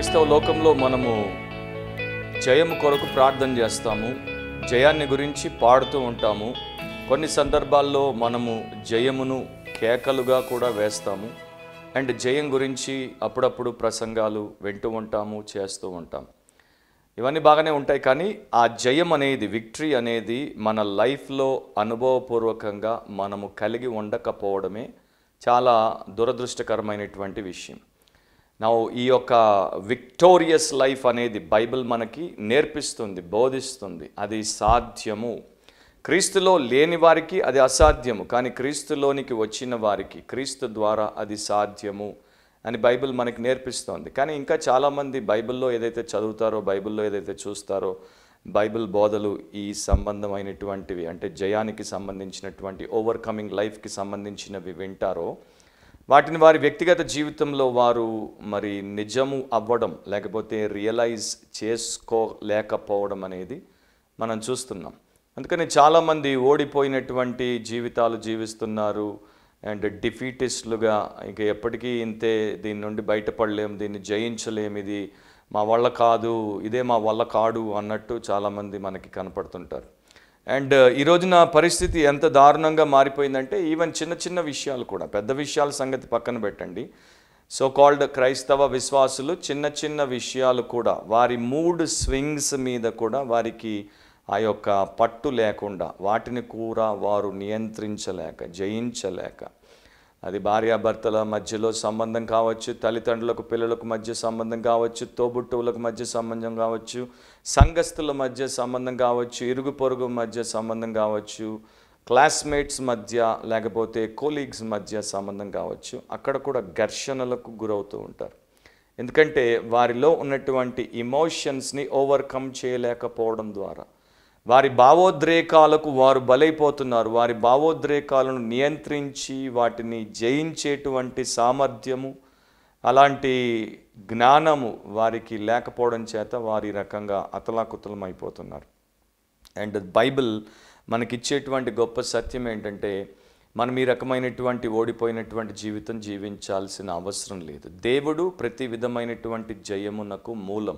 క్రైస్తవ లోకంలో మనము జయము కొరకు ప్రార్థన చేస్తాము జయాన్ని గురించి పాడుతూ ఉంటాము కొన్ని సందర్భాల్లో మనము జయమును కేకలుగా కూడా వేస్తాము అండ్ జయం గురించి అప్పుడప్పుడు ప్రసంగాలు వింటూ ఉంటాము చేస్తూ ఉంటాం ఇవన్నీ బాగానే ఉంటాయి కానీ ఆ జయం అనేది విక్టరీ అనేది మన లైఫ్లో అనుభవపూర్వకంగా మనము కలిగి ఉండకపోవడమే చాలా దురదృష్టకరమైనటువంటి విషయం నా ఈ యొక్క విక్టోరియస్ లైఫ్ అనేది బైబిల్ మనకి నేర్పిస్తుంది బోధిస్తుంది అది సాధ్యము క్రీస్తులో లేని వారికి అది అసాధ్యము కానీ క్రీస్తులోనికి వచ్చిన వారికి క్రీస్తు ద్వారా అది సాధ్యము అని బైబిల్ మనకి నేర్పిస్తోంది కానీ ఇంకా చాలామంది బైబిల్లో ఏదైతే చదువుతారో బైబిల్లో ఏదైతే చూస్తారో బైబిల్ బోధలు ఈ సంబంధమైనటువంటివి అంటే జయానికి సంబంధించినటువంటి ఓవర్కమింగ్ లైఫ్కి సంబంధించినవి వింటారో వాటిని వారి వ్యక్తిగత జీవితంలో వారు మరి నిజము అవ్వడం లేకపోతే రియలైజ్ చేసుకోలేకపోవడం అనేది మనం చూస్తున్నాం అందుకని చాలామంది ఓడిపోయినటువంటి జీవితాలు జీవిస్తున్నారు అండ్ డిఫీటిస్ట్లుగా ఇంక ఎప్పటికీ ఇంతే దీని నుండి బయటపడలేం దీన్ని జయించలేం ఇది మా వల్ల కాదు ఇదే మా వల్ల కాడు అన్నట్టు చాలామంది మనకి కనపడుతుంటారు అండ్ ఈ రోజున పరిస్థితి ఎంత దారుణంగా మారిపోయిందంటే ఈవెన్ చిన్న చిన్న విషయాలు కూడా పెద్ద విషయాల సంగతి పక్కన పెట్టండి సో కాల్డ్ క్రైస్తవ విశ్వాసులు చిన్న చిన్న విషయాలు కూడా వారి మూడ్ స్వింగ్స్ మీద కూడా వారికి ఆ యొక్క పట్టు లేకుండా వాటిని కూడా వారు నియంత్రించలేక జయించలేక అది భార్యాభర్తల మధ్యలో సంబంధం కావచ్చు తల్లిదండ్రులకు పిల్లలకు మధ్య సంబంధం కావచ్చు తోబుట్టువులకు మధ్య సంబంధం కావచ్చు సంఘస్థుల మధ్య సంబంధం కావచ్చు ఇరుగు పొరుగు మధ్య సంబంధం కావచ్చు క్లాస్మేట్స్ మధ్య లేకపోతే కోలీగ్స్ మధ్య సంబంధం కావచ్చు అక్కడ కూడా ఘర్షణలకు గురవుతూ ఉంటారు ఎందుకంటే వారిలో ఉన్నటువంటి ఇమోషన్స్ని ఓవర్కమ్ చేయలేకపోవడం ద్వారా వారి భావోద్రేకాలకు వారు బలైపోతున్నారు వారి భావోద్రేకాలను నియంత్రించి వాటిని జయించేటువంటి సామర్థ్యము అలాంటి జ్ఞానము వారికి లేకపోవడం చేత వారి రకంగా అతలాకుతలం అయిపోతున్నారు అండ్ బైబిల్ మనకిచ్చేటువంటి గొప్ప సత్యం ఏంటంటే మనం ఈ రకమైనటువంటి ఓడిపోయినటువంటి జీవితం జీవించాల్సిన అవసరం లేదు దేవుడు ప్రతి విధమైనటువంటి జయమునకు మూలం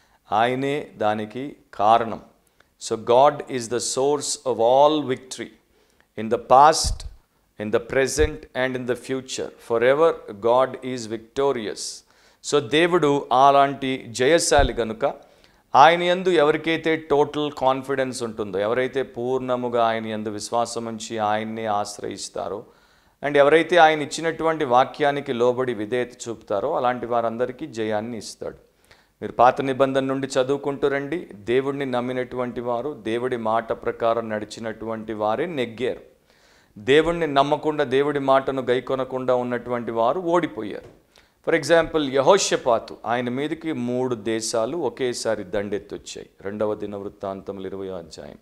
ఆయనే దానికి కారణం so God is the source of all victory in the past in the present and in the future for ever God is victorious so దేవుడు అలాంటి జయశాలి కనుక ఆయన యందు ఎవరికైతే టోటల్ కాన్ఫిడెన్స్ ఉంటుందో ఎవరైతే పూర్ణముగా ఆయన యందు విశ్వాసం ఉంచి ఆయన్నే ఆశ్రయిస్తారో అండ్ ఎవరైతే ఆయన ఇచ్చినటువంటి వాక్యానికి లోబడి విధేయత చూపుతారో అలాంటి వారందరికీ జయాన్ని ఇస్తాడు మీరు పాత నిబంధన నుండి చదువుకుంటూ రండి దేవుడిని నమ్మినటువంటి వారు దేవుడి మాట ప్రకారం నడిచినటువంటి వారే నెగ్గారు దేవుణ్ణి నమ్మకుండా దేవుడి మాటను గైకొనకుండా ఉన్నటువంటి వారు ఓడిపోయారు ఫర్ ఎగ్జాంపుల్ యహోషపాతు ఆయన మీదకి మూడు దేశాలు ఒకేసారి దండెత్తొచ్చాయి రెండవ దిన వృత్తాంతములు ఇరవై అధ్యాయం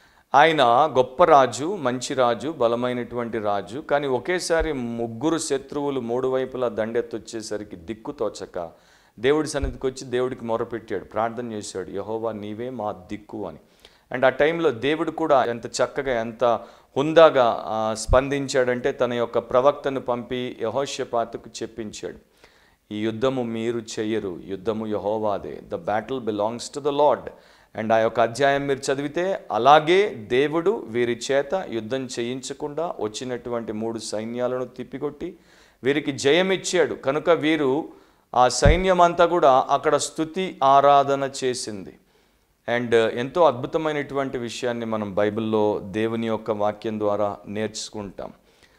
ఆయన గొప్ప రాజు మంచి రాజు బలమైనటువంటి రాజు కానీ ఒకేసారి ముగ్గురు శత్రువులు మూడు వైపులా దండెత్తొచ్చేసరికి దిక్కు తోచక దేవుడి సన్నిధికి వచ్చి దేవుడికి మొరపెట్టాడు ప్రార్థన చేశాడు యహోవా నీవే మా దిక్కు అని అండ్ ఆ టైంలో దేవుడు కూడా ఎంత చక్కగా ఎంత హుందాగా ఆ, స్పందించాడంటే తన యొక్క ప్రవక్తను పంపి యహోషపాతుకు చెప్పించాడు ఈ యుద్ధము మీరు చెయ్యరు యుద్ధము యహోవాదే the battle belongs to the Lord and ఆ యొక్క అధ్యాయం మీరు చదివితే అలాగే దేవుడు వీరి చేత యుద్ధం చేయించకుండా వచ్చినటువంటి మూడు సైన్యాలను తిప్పికొట్టి వీరికి జయమిచ్చాడు కనుక వీరు ఆ సైన్యం అంతా కూడా అక్కడ స్థుతి ఆరాధన చేసింది అండ్ ఎంతో అద్భుతమైనటువంటి విషయాన్ని మనం బైబిల్లో దేవుని యొక్క వాక్యం ద్వారా నేర్చుకుంటాం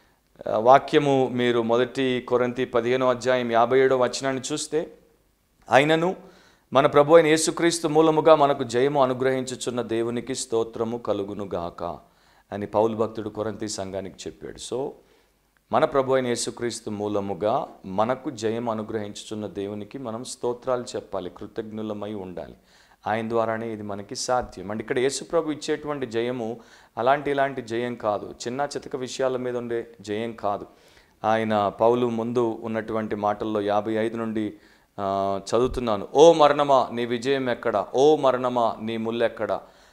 ఆ, వాక్యము మీరు మొదటి కొరంతి పదిహేనో అధ్యాయం యాభై ఏడో వచనాన్ని చూస్తే అయినను మన ప్రభు అయిన యేసుక్రీస్తు మూలముగా మనకు జయము అనుగ్రహించుచున్న దేవునికి స్తోత్రము కలుగునుగాక అని పౌలు భక్తుడు కొరంతి సంఘానికి చెప్పాడు సో మన ప్రభు అయిన యేసుక్రీస్తు మూలముగా మనకు జయం అనుగ్రహించుచున్న దేవునికి మనం స్తోత్రాలు చెప్పాలి కృతజ్ఞులమై ఉండాలి ఆయన ద్వారానే ఇది మనకి సాధ్యం అంటే ఇక్కడ యేసు ప్రభు ఇచ్చేటువంటి జయము అలాంటి ఇలాంటి జయం కాదు చిన్న చితక విషయాల మీద ఉండే జయం కాదు ఆయన పౌలు ముందు ఉన్నటువంటి మాటల్లో యాభై ఐదు నుండి ఆ, చదువుతున్నాను ఓ మరణమా నీ విజయం ఎక్కడ ఓ మరణమా నీ ముల్లెక్కడ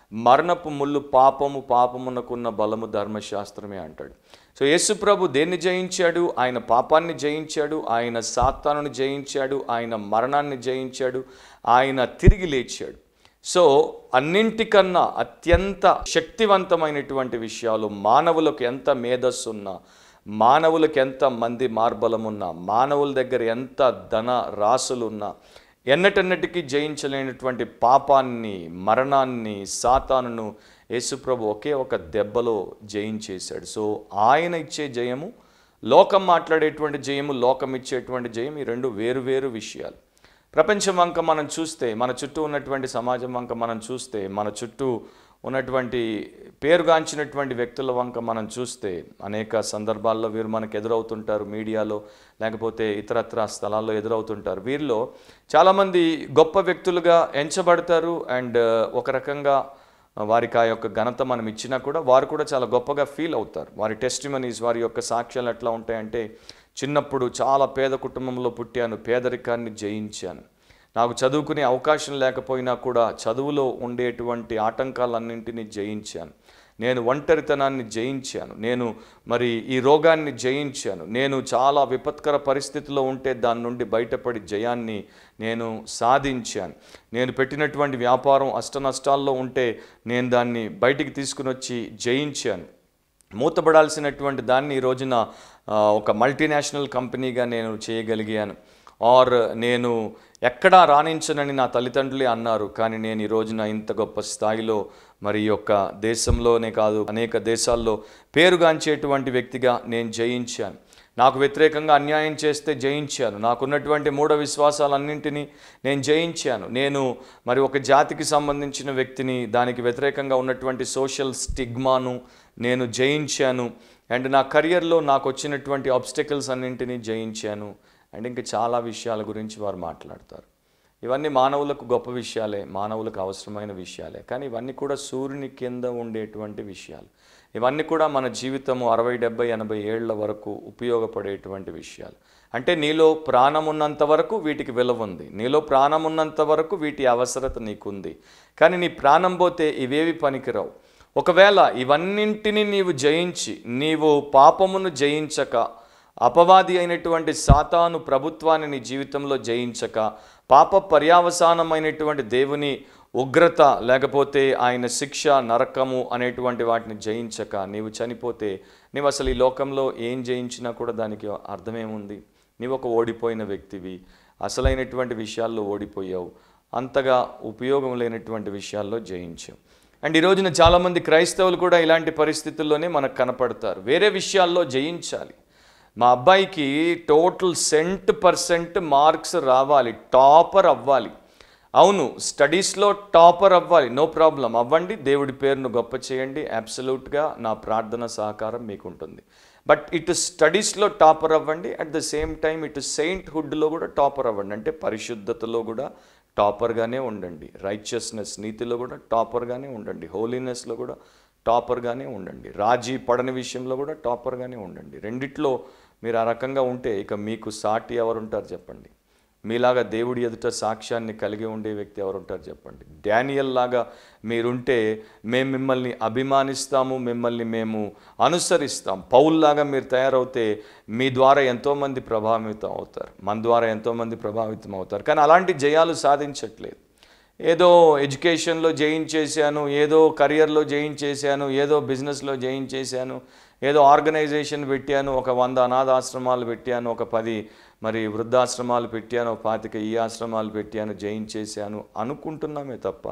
మరణపు ముళ్ళు పాపము పాపమునకున్న బలము ధర్మశాస్త్రమే అంటాడు సో యేసు ప్రభు దేన్ని జయించాడు ఆయన పాపాన్ని జయించాడు ఆయన సాతానుని జయించాడు ఆయన మరణాన్ని జయించాడు ఆయన తిరిగి లేచాడు సో అన్నింటికన్నా అత్యంత శక్తివంతమైనటువంటి విషయాలు మానవులకు ఎంత మేధస్సు ఉన్నా మానవులకు ఎంత మంది మార్బలమున్నా మానవుల దగ్గర ఎంత ధన రాసులున్నా ఎన్నటన్నటికీ జయించలేనటువంటి పాపాన్ని మరణాన్ని సాతానును యేసుప్రభు ఒకే ఒక దెబ్బలో జయించేశాడు సో ఆయన ఇచ్చే జయము లోకం మాట్లాడేటువంటి జయము లోకం ఇచ్చేటువంటి జయం ఈ రెండు వేరు వేరు విషయాలు ప్రపంచం వంక మనం చూస్తే మన చుట్టూ ఉన్నటువంటి సమాజం వంక మనం చూస్తే మన చుట్టూ ఉన్నటువంటి పేరుగాంచినటువంటి వ్యక్తుల వంక మనం చూస్తే అనేక సందర్భాల్లో వీరు మనకు ఎదురవుతుంటారు మీడియాలో లేకపోతే ఇతరత్ర స్థలాల్లో ఎదురవుతుంటారు వీరిలో చాలామంది గొప్ప వ్యక్తులుగా ఎంచబడతారు అండ్ ఒక రకంగా వారికి ఆ యొక్క ఘనత మనం ఇచ్చినా కూడా వారు కూడా చాలా గొప్పగా ఫీల్ అవుతారు వారి టెస్టిమనీస్ వారి యొక్క సాక్ష్యాలు ఎట్లా ఉంటాయంటే చిన్నప్పుడు చాలా పేద కుటుంబంలో పుట్టాను పేదరికాన్ని జయించాను నాకు చదువుకునే అవకాశం లేకపోయినా కూడా చదువులో ఉండేటువంటి ఆటంకాలన్నింటినీ జయించాను నేను ఒంటరితనాన్ని జయించాను నేను మరి ఈ రోగాన్ని జయించాను నేను చాలా విపత్కర పరిస్థితిలో ఉంటే దాని నుండి బయటపడి జయాన్ని నేను సాధించాను నేను పెట్టినటువంటి వ్యాపారం అష్టనష్టాల్లో ఉంటే నేను దాన్ని బయటికి తీసుకుని వచ్చి జయించాను మూతపడాల్సినటువంటి దాన్ని ఈ రోజున ఆ, ఒక మల్టీనేషనల్ కంపెనీగా నేను చేయగలిగాను ఆర్ నేను ఎక్కడా రాణించనని నా తల్లిదండ్రులే అన్నారు కానీ నేను ఈ రోజున ఇంత గొప్ప స్థాయిలో మరి ఈ యొక్క దేశంలోనే కాదు అనేక దేశాల్లో పేరుగాంచేటువంటి వ్యక్తిగా నేను జయించాను నాకు వ్యతిరేకంగా అన్యాయం చేస్తే జయించాను నాకున్నటువంటి మూఢ విశ్వాసాలన్నింటినీ నేను జయించాను నేను మరి ఒక జాతికి సంబంధించిన వ్యక్తిని దానికి వ్యతిరేకంగా ఉన్నటువంటి సోషల్ స్టిగ్మాను నేను జయించాను అండ్ నా కెరియర్లో నాకు వచ్చినటువంటి ఆబ్స్టకల్స్ అన్నింటినీ జయించాను అండ్ ఇంకా చాలా విషయాల గురించి వారు మాట్లాడతారు ఇవన్నీ మానవులకు గొప్ప విషయాలే మానవులకు అవసరమైన విషయాలే కానీ ఇవన్నీ కూడా సూర్యుని కింద ఉండేటువంటి విషయాలు ఇవన్నీ కూడా మన జీవితము అరవై డెబ్బై ఎనభై ఏళ్ల వరకు ఉపయోగపడేటువంటి విషయాలు అంటే నీలో ప్రాణం ఉన్నంత వరకు వీటికి విలువ ఉంది నీలో ప్రాణం ఉన్నంత వరకు వీటి అవసరత నీకుంది కానీ నీ ప్రాణం పోతే ఇవేవి పనికిరావు ఒకవేళ ఇవన్నింటినీ నీవు జయించి నీవు పాపమును జయించక అపవాది అయినటువంటి సాతాను ప్రభుత్వాన్ని నీ జీవితంలో జయించక పాప పర్యావసానమైనటువంటి దేవుని ఉగ్రత లేకపోతే ఆయన శిక్ష నరకము అనేటువంటి వాటిని జయించక నీవు చనిపోతే నీవు అసలు ఈ లోకంలో ఏం జయించినా కూడా దానికి అర్థమేముంది నీవు ఒక ఓడిపోయిన వ్యక్తివి అసలైనటువంటి విషయాల్లో ఓడిపోయావు అంతగా ఉపయోగం లేనటువంటి విషయాల్లో జయించావు అండ్ ఈ రోజున చాలామంది క్రైస్తవులు కూడా ఇలాంటి పరిస్థితుల్లోనే మనకు కనపడతారు వేరే విషయాల్లో జయించాలి మా అబ్బాయికి టోటల్ సెంట్ పర్సెంట్ మార్క్స్ రావాలి టాపర్ అవ్వాలి అవును స్టడీస్లో టాపర్ అవ్వాలి నో ప్రాబ్లం అవ్వండి దేవుడి పేరును గొప్ప చేయండి అబ్సల్యూట్గా నా ప్రార్థన సహకారం మీకు ఉంటుంది బట్ ఇటు స్టడీస్లో టాపర్ అవ్వండి అట్ ద సేమ్ టైం ఇటు సెయింట్ హుడ్లో కూడా టాపర్ అవ్వండి అంటే పరిశుద్ధతలో కూడా టాపర్గానే ఉండండి రైచియస్నెస్ నీతిలో కూడా టాపర్గానే ఉండండి హోలీనెస్లో కూడా టాపర్గానే ఉండండి రాజీ పడని విషయంలో కూడా టాపర్గానే ఉండండి రెండిట్లో మీరు ఆ రకంగా ఉంటే ఇక మీకు సాటి ఎవరుంటారు చెప్పండి మీలాగా దేవుడి ఎదుట సాక్ష్యాన్ని కలిగి ఉండే వ్యక్తి ఎవరుంటారు చెప్పండి డానియల్ లాగా మీరుంటే మేము మిమ్మల్ని అభిమానిస్తాము మిమ్మల్ని మేము అనుసరిస్తాం పౌల్లాగా మీరు తయారవుతే మీ ద్వారా ఎంతోమంది ప్రభావితం అవుతారు మన ద్వారా ఎంతోమంది ప్రభావితం అవుతారు కానీ అలాంటి జయాలు సాధించట్లేదు ఏదో ఎడ్యుకేషన్లో జయించేశాను ఏదో కెరియర్లో జయించేశాను ఏదో బిజినెస్లో జయించేశాను ఏదో ఆర్గనైజేషన్ పెట్టాను ఒక వంద అనాథాశ్రమాలు పెట్టాను ఒక పది మరి వృద్ధాశ్రమాలు పెట్టాను ఒక పాతిక ఈ ఆశ్రమాలు పెట్టాను జయించేశాను అనుకుంటున్నామే తప్ప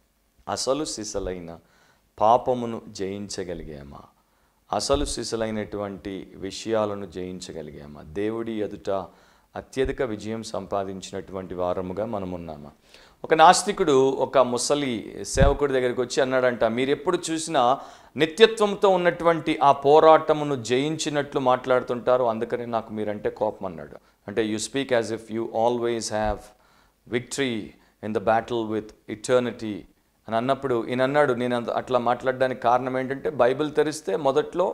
అసలు సిసలైన పాపమును జయించగలిగామా అసలు సిసలైనటువంటి విషయాలను జయించగలిగామా దేవుడి ఎదుట అత్యధిక విజయం సంపాదించినటువంటి వారముగా మనం ఉన్నామా ఒక నాస్తికుడు ఒక ముసలి సేవకుడి దగ్గరికి వచ్చి అన్నాడంట మీరు ఎప్పుడు చూసినా నిత్యత్వంతో ఉన్నటువంటి ఆ పోరాటమును జయించినట్లు మాట్లాడుతుంటారు అందుకని నాకు మీరంటే కోపం అన్నాడు అంటే you speak as if you always have victory in the battle with eternity అని అన్నప్పుడు ఈయన అన్నాడు నేను అంత- అట్లా మాట్లాడడానికి కారణం ఏంటంటే బైబిల్ తెరిస్తే మొదట్లో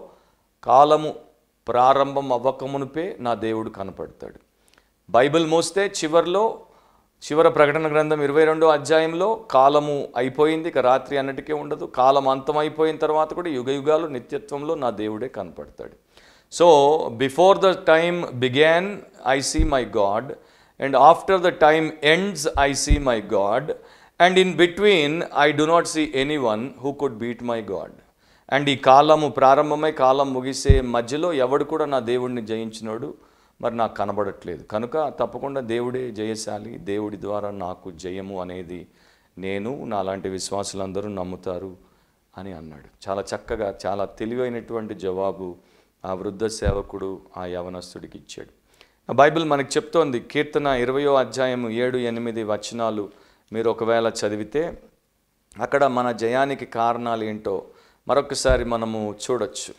కాలము ప్రారంభం అవ్వకమునుపే నా దేవుడు కనపడతాడు బైబిల్ మోస్తే చివర్లో చివర ప్రకటన గ్రంథం ఇరవై రెండో అధ్యాయంలో కాలము అయిపోయింది ఇక రాత్రి అన్నటికే ఉండదు కాలం అంతం అయిపోయిన తర్వాత కూడా యుగ యుగాలు నిత్యత్వంలో నా దేవుడే కనపడతాడు so before the time began I see my God and after the time ends I see my God and in between I do not see any one who could beat my God and ఈ కాలము ప్రారంభమై కాలం ముగిసే మధ్యలో ఎవడు కూడా నా దేవుడిని జయించినోడు మరి నాకు కనబడట్లేదు కనుక తప్పకుండా దేవుడే జయశాలి దేవుడి ద్వారా నాకు జయము అనేది నేను నాలాంటి విశ్వాసులందరూ నమ్ముతారు అని అన్నాడు చాలా చక్కగా చాలా తెలివైనటువంటి జవాబు ఆ వృద్ధ సేవకుడు ఆ యవనస్తుడికి ఇచ్చాడు ఆ బైబిల్ మనకు చెప్తోంది కీర్తన ఇరవయో అధ్యాయం ఏడు ఎనిమిది వచనాలు మీరు ఒకవేళ చదివితే అక్కడ మన జయానికి కారణాలు ఏంటో మరొకసారి మనము చూడొచ్చు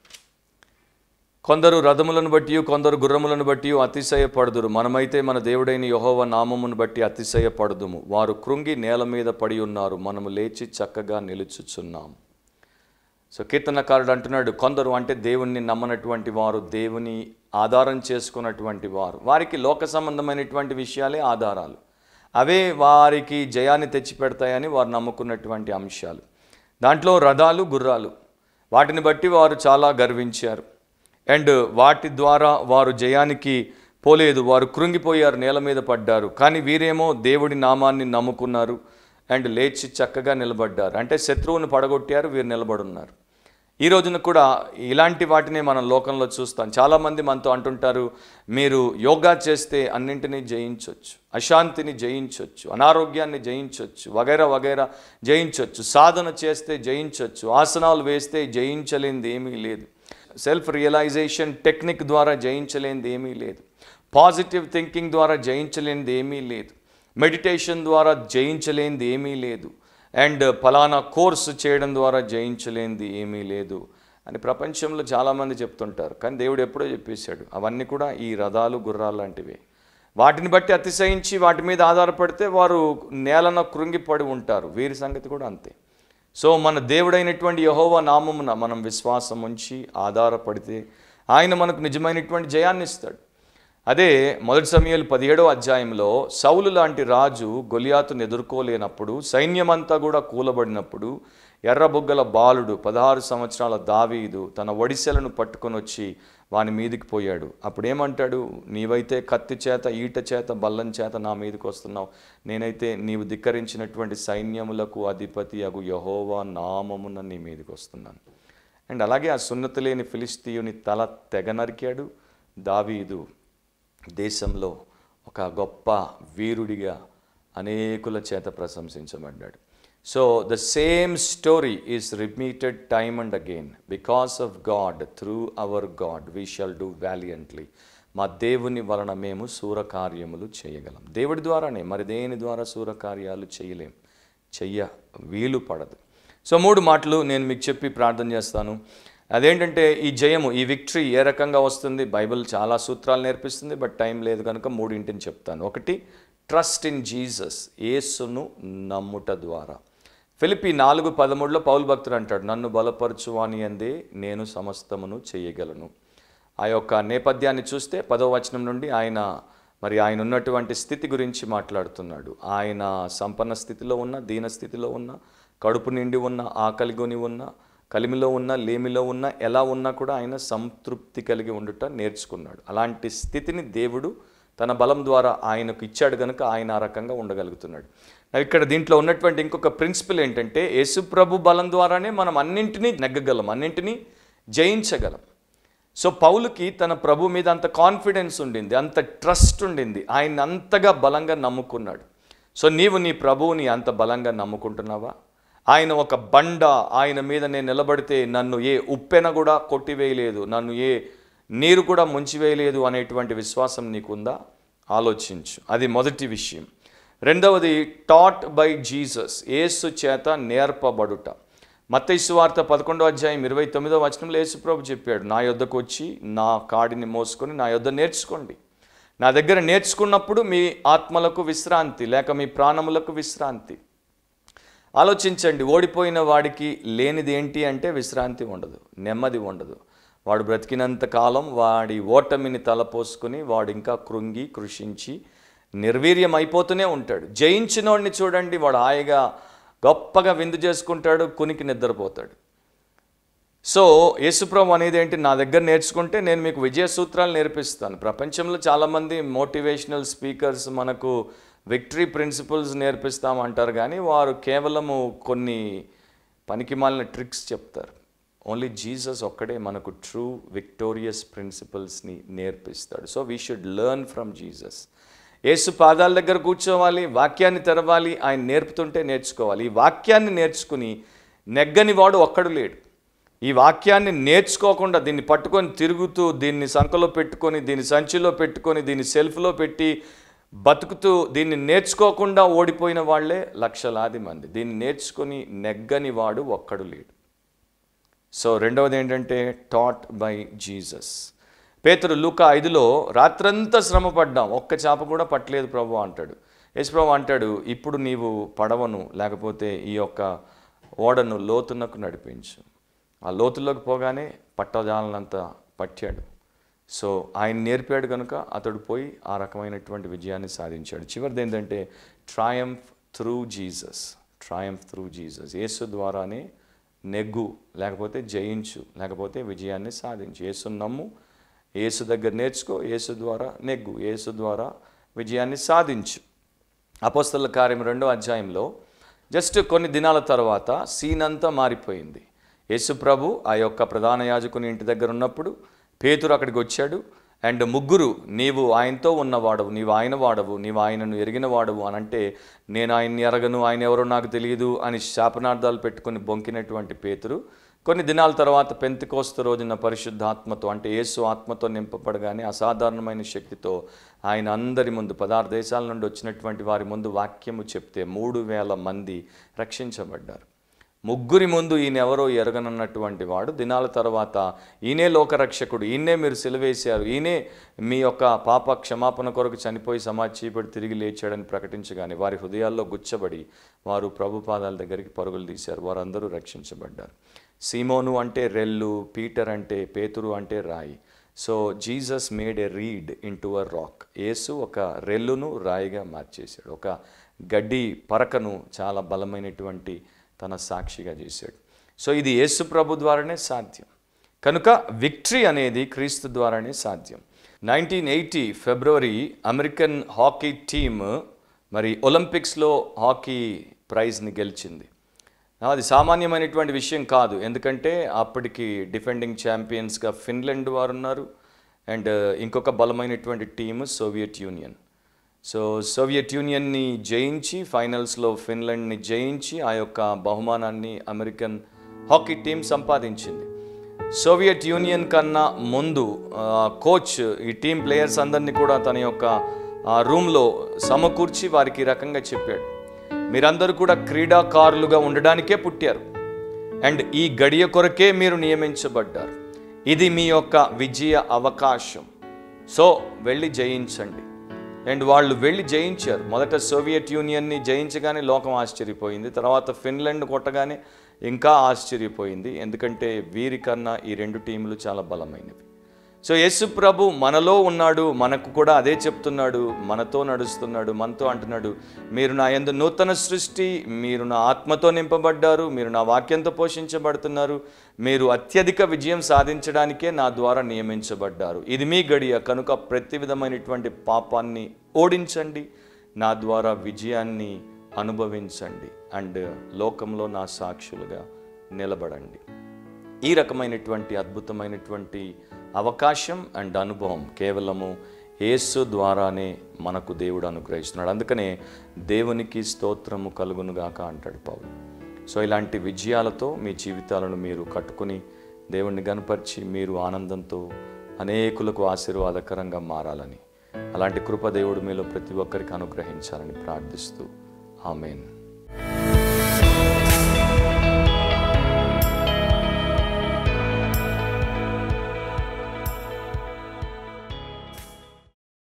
కొందరు రథములను బట్టి కొందరు గుర్రములను బట్టి అతిశయపడుదురు మనమైతే మన దేవుడైన యహోవ నామమును బట్టి అతిశయపడుదుము వారు కృంగి నేల మీద పడి ఉన్నారు మనము లేచి చక్కగా నిలుచుచున్నాము సో కీర్తనకారుడు అంటున్నాడు కొందరు అంటే దేవుణ్ణి నమ్మనటువంటి వారు దేవుని ఆధారం చేసుకున్నటువంటి వారు వారికి లోక సంబంధమైనటువంటి విషయాలే ఆధారాలు అవే వారికి జయాన్ని తెచ్చిపెడతాయని వారు నమ్ముకున్నటువంటి అంశాలు దాంట్లో రథాలు గుర్రాలు వాటిని బట్టి వారు చాలా గర్వించారు అండ్ వాటి ద్వారా వారు జయానికి పోలేదు వారు కృంగిపోయారు నేల మీద పడ్డారు కానీ వీరేమో దేవుడి నామాన్ని నమ్ముకున్నారు అండ్ లేచి చక్కగా నిలబడ్డారు అంటే శత్రువుని పడగొట్టారు వీరు నిలబడున్నారు ఈ రోజున కూడా ఇలాంటి వాటినే మనం లోకంలో చూస్తాం చాలామంది మనతో అంటుంటారు మీరు యోగా చేస్తే అన్నింటినీ జయించవచ్చు అశాంతిని జయించవచ్చు అనారోగ్యాన్ని జయించవచ్చు వగైరా వగైరా జయించవచ్చు సాధన చేస్తే జయించవచ్చు ఆసనాలు వేస్తే జయించలేనిది ఏమీ లేదు సెల్ఫ్ రియలైజేషన్ టెక్నిక్ ద్వారా జయించలేనిది ఏమీ లేదు పాజిటివ్ థింకింగ్ ద్వారా జయించలేనిది ఏమీ లేదు మెడిటేషన్ ద్వారా జయించలేనిది ఏమీ లేదు అండ్ ఫలానా కోర్సు చేయడం ద్వారా జయించలేనిది ఏమీ లేదు అని ప్రపంచంలో చాలామంది చెప్తుంటారు కానీ దేవుడు ఎప్పుడో చెప్పేశాడు అవన్నీ కూడా ఈ రథాలు గుర్రాలు లాంటివే వాటిని బట్టి అతిశయించి వాటి మీద ఆధారపడితే వారు నేలన కృంగిపడి ఉంటారు వీరి సంగతి కూడా అంతే సో మన దేవుడైనటువంటి యహోవా నామమున మనం విశ్వాసం ఉంచి ఆధారపడితే ఆయన మనకు నిజమైనటువంటి జయాన్ని ఇస్తాడు అదే మొదటి సమయాలు పదిహేడో అధ్యాయంలో సౌలు లాంటి రాజు గొలియాతును ఎదుర్కోలేనప్పుడు సైన్యమంతా కూడా కూలబడినప్పుడు ఎర్రబుగ్గల బాలుడు పదహారు సంవత్సరాల దావీదు తన ఒడిసెలను పట్టుకొని వచ్చి వాని మీదికి పోయాడు అప్పుడు ఏమంటాడు నీవైతే కత్తి చేత ఈట చేత బల్లం చేత నా మీదకి వస్తున్నావు నేనైతే నీవు ధిక్కరించినటువంటి సైన్యములకు అధిపతి అగు యహోవా నామమున నీ మీదకి వస్తున్నాను అండ్ అలాగే ఆ సున్నతి లేని ఫిలిస్తీయుని తల తెగ నరికాడు దావీదు దేశంలో ఒక గొప్ప వీరుడిగా అనేకుల చేత ప్రశంసించబడ్డాడు so the same story is repeated time and again because of God through our God we shall do valiantly మా దేవుని వలన మేము సూరకార్యములు చేయగలం దేవుడి ద్వారానే మరి దేని ద్వారా సూరకార్యాలు చేయలేం చెయ్య వీలు పడదు సో మూడు మాటలు నేను మీకు చెప్పి ప్రార్థన చేస్తాను అదేంటంటే ఈ జయము ఈ విక్టరీ ఏ రకంగా వస్తుంది బైబిల్ చాలా సూత్రాలు నేర్పిస్తుంది బట్ టైం లేదు కనుక మూడింటిని చెప్తాను ఒకటి ట్రస్ట్ ఇన్ జీసస్ యేసును నమ్ముట ద్వారా ఫిలిపి నాలుగు పదమూడులో పౌల్ భక్తుడు అంటాడు నన్ను బలపరచువాని అందే నేను సమస్తమును చేయగలను ఆ యొక్క నేపథ్యాన్ని చూస్తే పదో వచనం నుండి ఆయన మరి ఆయన ఉన్నటువంటి స్థితి గురించి మాట్లాడుతున్నాడు ఆయన సంపన్న స్థితిలో ఉన్న దీన స్థితిలో ఉన్న కడుపు నిండి ఉన్న ఆకలి కొని ఉన్న కలిమిలో ఉన్న లేమిలో ఉన్న ఎలా ఉన్నా కూడా ఆయన సంతృప్తి కలిగి ఉండుట నేర్చుకున్నాడు అలాంటి స్థితిని దేవుడు తన బలం ద్వారా ఆయనకు ఇచ్చాడు కనుక ఆయన ఆ రకంగా ఉండగలుగుతున్నాడు ఇక్కడ దీంట్లో ఉన్నటువంటి ఇంకొక ప్రిన్సిపల్ ఏంటంటే యేసుప్రభు బలం ద్వారానే మనం అన్నింటినీ నెగ్గగలం అన్నింటినీ జయించగలం సో పౌలుకి తన ప్రభు మీద అంత కాన్ఫిడెన్స్ ఉండింది అంత ట్రస్ట్ ఉండింది ఆయన అంతగా బలంగా నమ్ముకున్నాడు సో నీవు నీ ప్రభువుని అంత బలంగా నమ్ముకుంటున్నావా ఆయన ఒక బండ ఆయన మీద నేను నిలబడితే నన్ను ఏ ఉప్పెన కూడా కొట్టివేయలేదు నన్ను ఏ నీరు కూడా ముంచివేయలేదు అనేటువంటి విశ్వాసం నీకుందా ఆలోచించు అది మొదటి విషయం రెండవది టాట్ బై జీసస్ యేసు చేత నేర్పబడుట మత్తైసు వార్త పదకొండో అధ్యాయం ఇరవై తొమ్మిదో వచనంలో యేసుప్రభు చెప్పాడు నా యొద్దకు వచ్చి నా కాడిని మోసుకొని నా యొద్ద నేర్చుకోండి నా దగ్గర నేర్చుకున్నప్పుడు మీ ఆత్మలకు విశ్రాంతి లేక మీ ప్రాణములకు విశ్రాంతి ఆలోచించండి ఓడిపోయిన వాడికి లేనిది ఏంటి అంటే విశ్రాంతి ఉండదు నెమ్మది ఉండదు వాడు బ్రతికినంత కాలం వాడి ఓటమిని తలపోసుకుని వాడు ఇంకా కృంగి కృషించి నిర్వీర్యం అయిపోతూనే ఉంటాడు జయించినోడిని చూడండి వాడు హాయిగా గొప్పగా విందు చేసుకుంటాడు కునికి నిద్రపోతాడు సో యేసుప్రభు అనేది ఏంటి నా దగ్గర నేర్చుకుంటే నేను మీకు విజయ సూత్రాలు నేర్పిస్తాను ప్రపంచంలో చాలామంది మోటివేషనల్ స్పీకర్స్ మనకు విక్టరీ ప్రిన్సిపల్స్ నేర్పిస్తామంటారు కానీ వారు కేవలము కొన్ని పనికిమాలిన ట్రిక్స్ చెప్తారు ఓన్లీ జీసస్ ఒక్కడే మనకు ట్రూ విక్టోరియస్ ప్రిన్సిపల్స్ని నేర్పిస్తాడు so we should learn from Jesus యేసు పాదాల దగ్గర కూర్చోవాలి వాక్యాన్ని తెరవాలి ఆయన నేర్పుతుంటే నేర్చుకోవాలి ఈ వాక్యాన్ని నేర్చుకుని నెగ్గని వాడు ఒక్కడు లేడు ఈ వాక్యాన్ని నేర్చుకోకుండా దీన్ని పట్టుకొని తిరుగుతూ దీన్ని సంకలో పెట్టుకొని దీన్ని సంచిలో పెట్టుకొని దీన్ని సెల్ఫ్లో పెట్టి బతుకుతూ దీన్ని నేర్చుకోకుండా ఓడిపోయిన వాళ్ళే లక్షలాది మంది దీన్ని నేర్చుకొని నెగ్గని వాడు ఒక్కడు లేడు సో రెండవది ఏంటంటే టాట్ బై జీసస్ పేతురు లూక ఐదులో రాత్రంతా శ్రమ పడ్డాం ఒక్క చేప కూడా పట్టలేదు ప్రభు అంటాడు యేసు ప్రభు అంటాడు ఇప్పుడు నీవు పడవను లేకపోతే ఈ యొక్క ఓడను లోతునకు నడిపించు ఆ లోతుల్లోకి పోగానే పట్టజాలనంత పట్టాడు సో ఆయన నేర్పాడు కనుక అతడు పోయి ఆ రకమైనటువంటి విజయాన్ని సాధించాడు చివరిది ఏంటంటే triumph through Jesus triumph through Jesus యేసు ద్వారానే నెగ్గు లేకపోతే జయించు లేకపోతే విజయాన్ని సాధించు యేసు నమ్ము యేసు దగ్గర నేర్చుకో యేసు ద్వారా నెగ్గు యేసు ద్వారా విజయాన్ని సాధించు అపోస్తల కార్యం రెండో అధ్యాయంలో జస్ట్ కొన్ని దినాల తర్వాత సీన్ అంతా మారిపోయింది యేసు ప్రభు ఆ యొక్క ప్రధాన యాజకుని ఇంటి దగ్గర ఉన్నప్పుడు పేతురు అక్కడికి వచ్చాడు అండ్ ముగ్గురు నీవు ఆయనతో ఉన్నవాడవు నీవు ఆయన వాడవు నీవు ఆయనను ఎరిగిన వాడవు అని అంటే నేను ఆయన్ని ఎరగను ఆయన ఎవరో నాకు తెలియదు అని శాపనార్థాలు పెట్టుకొని బొంకినటువంటి పేతురు కొన్ని దినాల తర్వాత పెంతికోస్తు రోజున పరిశుద్ధాత్మతో అంటే యేసు ఆత్మతో నింపబడగానే అసాధారణమైన శక్తితో ఆయన అందరి ముందు పదార్థ దేశాల నుండి వచ్చినటువంటి వారి ముందు వాక్యము చెప్తే మూడు వేల మంది రక్షించబడ్డారు ముగ్గురి ముందు ఈయన ఎవరో ఎరగనన్నటువంటి వాడు దినాల తర్వాత ఈయనే లోకరక్షకుడు ఈయనే మీరు సిలువేశారు ఈయనే మీ యొక్క పాప క్షమాపణ కొరకు చనిపోయి సమాధి చేయబడి తిరిగి లేచాడని ప్రకటించగానే వారి హృదయాల్లో గుచ్చబడి వారు ప్రభు పాదాల దగ్గరికి పరుగులు తీశారు వారందరూ రక్షించబడ్డారు సీమోను అంటే రెల్లు పీటర్ అంటే పేతురు అంటే రాయి so Jesus made a reed into a rock యేసు ఒక రెల్లును రాయిగా మార్చేశాడు ఒక గడ్డి పరకను చాలా బలమైనటువంటి తన సాక్షిగా చేశాడు సో ఇది యేసు ప్రభు ద్వారానే సాధ్యం కనుక విక్టరీ అనేది క్రీస్తు ద్వారానే సాధ్యం నైన్టీన్ ఎయిటీ ఫిబ్రవరి అమెరికన్ హాకీ టీమ్ మరి ఒలింపిక్స్లో హాకీ ప్రైజ్ని గెలిచింది అది సామాన్యమైనటువంటి విషయం కాదు ఎందుకంటే అప్పటికి డిఫెండింగ్ ఛాంపియన్స్గా ఫిన్లాండ్ వారు ఉన్నారు అండ్ ఇంకొక బలమైనటువంటి team Soviet Union so Soviet యూనియన్ని జయించి ఫైనల్స్లో ఫిన్లాండ్ని జయించి ఆ యొక్క బహుమానాన్ని అమెరికన్ హాకీ టీం సంపాదించింది సోవియట్ యూనియన్ కన్నా ముందు ఆ, కోచ్ ఈ టీం ప్లేయర్స్ అందరినీ కూడా తన యొక్క ఆ, రూమ్లో సమకూర్చి వారికి ఈ రకంగా చెప్పాడు మీరందరూ కూడా క్రీడాకారులుగా ఉండడానికే పుట్టారు అండ్ ఈ గడియ కొరకే మీరు నియమించబడ్డారు ఇది మీ యొక్క విజయ అవకాశం సో వెళ్ళి జయించండి అండ్ వాళ్ళు వెళ్ళి జయించారు మొదట సోవియట్ యూనియన్ని జయించగానే లోకం ఆశ్చర్యపోయింది తర్వాత ఫిన్లాండ్ కొట్టగానే ఇంకా ఆశ్చర్యపోయింది ఎందుకంటే వీరికన్నా ఈ రెండు టీంలు చాలా బలమైనవి సో యేసు ప్రభు మనలో ఉన్నాడు మనకు కూడా అదే చెప్తున్నాడు మనతో నడుస్తున్నాడు మనతో అంటున్నాడు మీరు నా యందు నూతన సృష్టి మీరు నా ఆత్మతో నింపబడ్డారు మీరు నా వాక్యంతో పోషించబడుతున్నారు మీరు అత్యధిక విజయం సాధించడానికే నా ద్వారా నియమించబడ్డారు ఇది మీ గడియ కనుక ప్రతి విధమైనటువంటి పాపాన్ని ఓడించండి నా ద్వారా విజయాన్ని అనుభవించండి అండ్ లోకంలో నా సాక్షులుగా నిలబడండి ఈ రకమైనటువంటి అద్భుతమైనటువంటి అవకాశం అండ్ అనుభవం కేవలము యేసు ద్వారానే మనకు దేవుడు అనుగ్రహిస్తున్నాడు అందుకనే దేవునికి స్తోత్రము కలుగునుగాక అంటాడు పౌలు సో ఇలాంటి విజయాలతో మీ జీవితాలను మీరు కట్టుకుని దేవుణ్ణి గనపరిచి మీరు ఆనందంతో అనేకులకు ఆశీర్వాదకరంగా మారాలని అలాంటి కృప దేవుడు మీలో ప్రతి ఒక్కరికి అనుగ్రహించాలని ప్రార్థిస్తూ ఆమెన్